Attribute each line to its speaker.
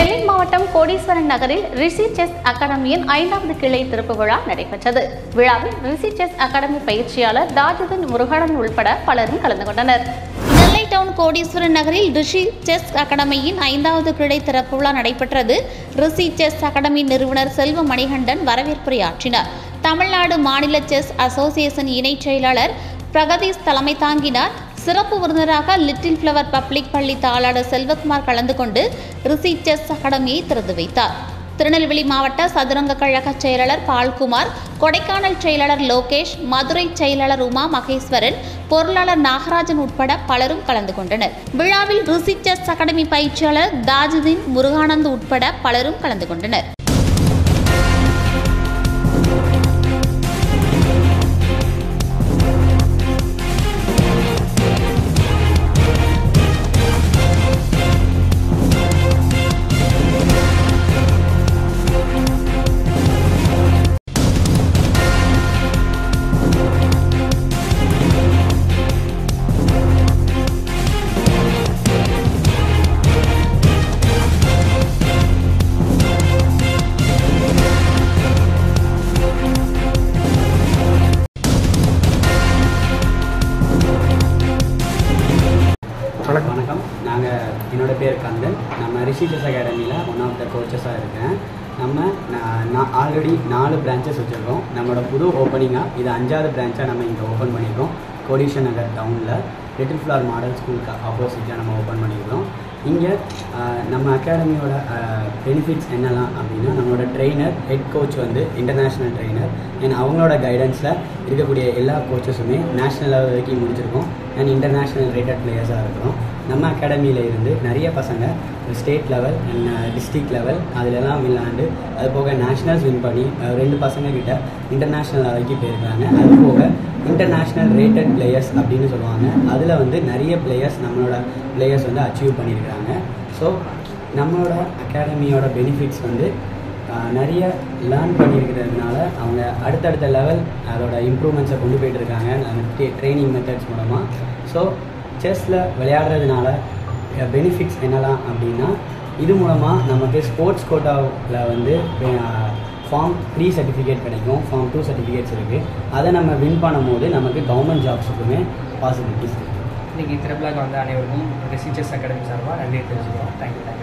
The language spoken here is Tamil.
Speaker 1: நெல்லை மாவட்டம் கோடீஸ்வரன் நகரில் ரிஷி செஸ் அகாடமியின் ஐந்தாவது கிளை திறப்பு விழா நடைபெற்றது விழாவில் ரிஷி செஸ் அகாடமி பயிற்சியாளர் தாஜுதீன் முருகடன் உள்பட பலரும் கலந்து கொண்டனர் நெல்லை டவுன் கோடீஸ்வரன் நகரில் ரிஷி செஸ் அகாடமியின் ஐந்தாவது கிளை திறப்பு விழா நடைபெற்றது ரிஷி செஸ் அகாடமி நிறுவனர் செல்வ மணிகண்டன் வரவேற்புரையாற்றினார் தமிழ்நாடு மாநில செஸ் அசோசியேஷன் இணைச் செயலாளர் பிரகதீஷ் தலைமை தாங்கினார் சிறப்பு விருந்தினராக லிட்டில் ஃப்ளவர் பப்ளிக் பள்ளி தாளாளர் செல்வகுமார் கலந்து கொண்டு ரிஷி செஸ் அகாடமியை திறந்து வைத்தார் திருநெல்வேலி மாவட்ட சதுரங்க கழக செயலாளர் பால்குமார் கொடைக்கானல் செயலாளர் லோகேஷ் மதுரை செயலாளர் உமா மகேஸ்வரன் பொருளாளர் நாகராஜன் உட்பட பலரும் கலந்து கொண்டனர் விழாவில் ரிஷி செஸ் அகாடமி பயிற்சியாளர் தாஜுதீன் முருகானந்த் உட்பட பலரும் கலந்து கொண்டனர்
Speaker 2: வணக்கம் வணக்கம் நாங்கள் என்னோட பேர் கந்தன் நம்ம ரிஷி செஸ் அகாடமியில் ஒன் ஆஃப் த கோச்சஸாக இருக்கேன் நம்ம நான் ஆல்ரெடி நாலு பிரான்ச்சஸ் வச்சுருக்கோம் நம்மளோட புது ஓப்பனிங்காக இது அஞ்சாவது பிரான்ச்சாக நம்ம இங்கே ஓப்பன் பண்ணியிருக்கோம் கோடிஷன் நகர் டவுனில் லிட்டில் ஃப்ளார் மாடல் ஸ்கூலுக்கு ஆப்போசிட்டாக நம்ம ஓப்பன் பண்ணியிருக்கோம் இங்கே நம்ம அகாடமியோட பெனிஃபிட்ஸ் என்னெல்லாம் அப்படின்னா நம்மளோட ட்ரெயினர் ஹெட் கோச் வந்து இன்டர்நேஷ்னல் ட்ரெயினர் அண்ட் அவங்களோட கைடன்ஸில் இருக்கக்கூடிய எல்லா கோச்சஸுமே நேஷ்னல் லெவல் வரைக்கும் முடிச்சிருக்கோம் அண்ட் இன்டர்நேஷ்னல் ரேட்டட் பிளேயர்ஸாக இருக்கிறோம் நம்ம அகாடமியில் இருந்து நிறைய பசங்க state level and district level அதிலெல்லாம் விளையாண்டு அது போக நேஷ்னல்ஸ் வின் பண்ணி அஹ், ரெண்டு பசங்க கிட்ட இன்டர்நேஷ்னல் வரைக்கும் போயிருக்காங்க அது போக இன்டர்நேஷ்னல் ரேட்டட் பிளேயர்ஸ் அப்படின்னு சொல்லுவாங்க அதில் வந்து நிறைய பிளேயர்ஸ் நம்மளோட பிளேயர்ஸ் வந்து அச்சீவ் பண்ணியிருக்காங்க ஸோ நம்மளோட அகாடமியோட பெனிஃபிட்ஸ் வந்து ஆஹ், நிறைய லேர்ன் பண்ணியிருக்கிறதுனால அவங்க அடுத்தடுத்த லெவல் அதோட இம்ப்ரூவ்மெண்ட்ஸை கொண்டு போயிட்டு இருக்காங்க ட்ரைனிங் மெத்தட்ஸ் மூலமாக ஸோ செஸ்ஸில் விளையாடுறதுனால பெனிஃபிட்ஸ் என்னலாம் அப்படின்னா இது மூலமாக நமக்கு ஸ்போர்ட்ஸ் கோட்டாவில் வந்து ஃபார்ம் த்ரீ சர்டிஃபிகேட் கிடைக்கும் ஃபார்ம் டூ சர்டிஃபிகேட்ஸ் இருக்குது அதை நம்ம வின் பண்ணும்போது நமக்கு கவர்மெண்ட் ஜாப்ஸுக்குமே பாசிபிலிட்டிஸ் இருக்குது
Speaker 3: இன்னைக்கு திருவிழாக்கு வந்த அனைவருக்கும் ரிசீச்சர்ஸ் அகாடமி சார்பாக நன்றி தெரிஞ்சுக்கிறோம் தேங்க்யூ தேங்க்யூ